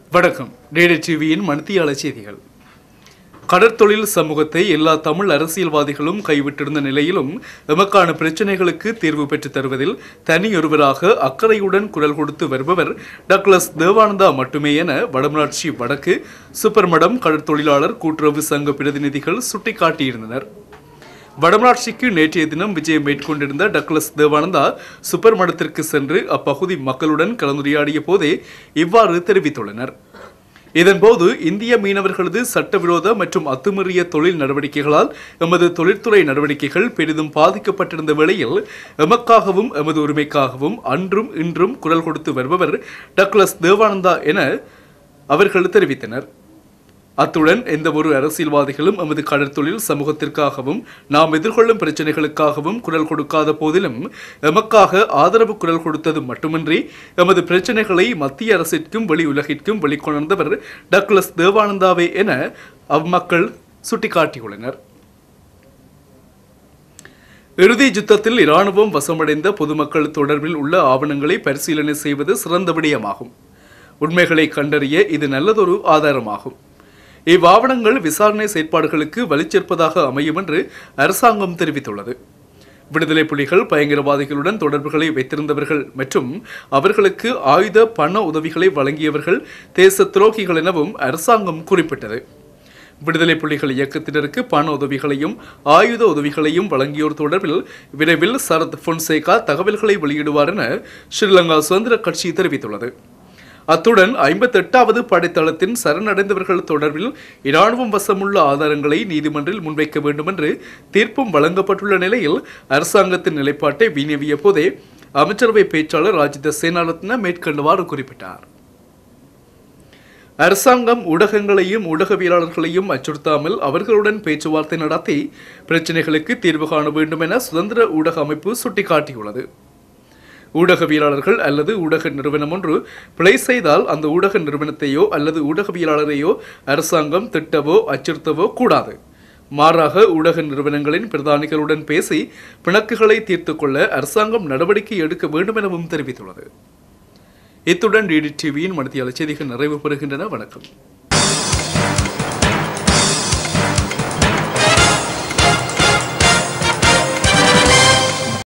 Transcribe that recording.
வணக்கம் டேடே டிவியின் மணித்தியாள செய்திகள் கடற்தொழில் சமூகத்தை எல்லா தமிழ் அரசியல்வாதிகளும் கைவிட்டிருந்த நிலையிலும் எமக்கான பிரச்சினைகளுக்கு தீர்வு பெற்றுத் தருவதில் தனியொருவராக அக்கறையுடன் குரல் கொடுத்து வருபவர் டக்ளஸ் தேவானந்தா மட்டுமே என வடமராட்சி வடக்கு சூப்பர்மடம் கடற்தொழிலாளர் கூட்டுறவு சங்க பிரதிநிதிகள் சுட்டிக்காட்டியிருந்தனர் வடமராட்சிக்கு நேற்றைய தினம் விஜயம் மேற்கொண்டிருந்த டக்ளஸ் தேவானந்தா சூப்பர் மடத்திற்கு சென்று அப்பகுதி மக்களுடன் கலந்துரையாடிய போதே இவ்வாறு தெரிவித்துள்ளனர் இதன்போது இந்திய மீனவர்களது சட்டவிரோத மற்றும் அத்துமீறிய தொழில் நடவடிக்கைகளால் எமது தொழில்துறை நடவடிக்கைகள் பெரிதும் பாதிக்கப்பட்டிருந்த வேளையில் எமக்காகவும் எமது உரிமைக்காகவும் அன்றும் இன்றும் குரல் கொடுத்து வருபவர் டக்ளஸ் தேவானந்தா என அவர்கள் தெரிவித்தனர் அத்துடன் எந்த ஒரு அரசியல்வாதிகளும் எமது கடற்தொழில் சமூகத்திற்காகவும் நாம் எதிர்கொள்ளும் பிரச்சனைகளுக்காகவும் குரல் கொடுக்காத போதிலும் எமக்காக ஆதரவு குரல் கொடுத்தது மட்டுமின்றி எமது பிரச்சனைகளை மத்திய அரசிற்கும் வெளி உலகிற்கும் வெளிக்கொணர்ந்தவர் டக்ளஸ் தேவானந்தாவே என அம்மக்கள் சுட்டிக்காட்டியுள்ளனர் இறுதி யுத்தத்தில் இராணுவம் வசமடைந்த பொதுமக்கள் தொடர்பில் உள்ள ஆவணங்களை பரிசீலனை செய்வது சிறந்த விடயமாகும் உண்மைகளை கண்டறிய இது நல்லதொரு ஆதாரமாகும் இவ்வாவணங்கள் விசாரணை செயற்பாடுகளுக்கு வலிச்சேர்ப்பதாக அமையும் என்று அரசாங்கம் தெரிவித்துள்ளது விடுதலை புலிகள் பயங்கரவாதிகளுடன் தொடர்புகளை வைத்திருந்தவர்கள் மற்றும் அவர்களுக்கு ஆயுத பண உதவிகளை வழங்கியவர்கள் தேச துரோகிகள் எனவும் அரசாங்கம் குறிப்பிட்டது விடுதலை புலிகள் இயக்கத்தினருக்கு பண உதவிகளையும் ஆயுத உதவிகளையும் வழங்கியோர் தொடர்பில் விரைவில் சரத் பொன்சேகா தகவல்களை வெளியிடுவார் என ஸ்ரீலங்கா சுதந்திர கட்சி தெரிவித்துள்ளது அத்துடன் ஐம்பத்தெட்டாவது படைத்தளத்தின் சரணடைந்தவர்கள் தொடர்பில் இராணுவம் வசமுள்ள ஆதாரங்களை நீதிமன்றில் முன்வைக்க வேண்டும் என்று தீர்ப்பும் வழங்கப்பட்டுள்ள நிலையில் அரசாங்கத்தின் நிலைப்பாட்டை வினவிய போதே அமைச்சரவை பேச்சாளர் ராஜித சேனாரத்ன மேற்கண்டவாறு குறிப்பிட்டார் அரசாங்கம் ஊடகங்களையும் ஊடகவியலாளர்களையும் அச்சுறுத்தாமல் அவர்களுடன் பேச்சுவார்த்தை நடத்தி பிரச்சினைகளுக்கு தீர்வு காண வேண்டும் என சுதந்திர ஊடக அமைப்பு சுட்டிக்காட்டியுள்ளது ஊடகவியலாளர்கள் அல்லது ஊடக நிறுவனம் ஒன்று பிழை செய்தால் அந்த ஊடக நிறுவனத்தையோ அல்லது ஊடகவியலாளரையோ அரசாங்கம் திட்டவோ அச்சுறுத்தவோ கூடாது மாறாக ஊடக நிறுவனங்களின் பிரதானிகளுடன் பேசி பிணக்குகளை தீர்த்து கொள்ள அரசாங்கம் நடவடிக்கை எடுக்க வேண்டும் எனவும் தெரிவித்துள்ளது இத்துடன் டிடி டிவியின் மத்திய செய்திகள் நிறைவு பெறுகின்றன வணக்கம்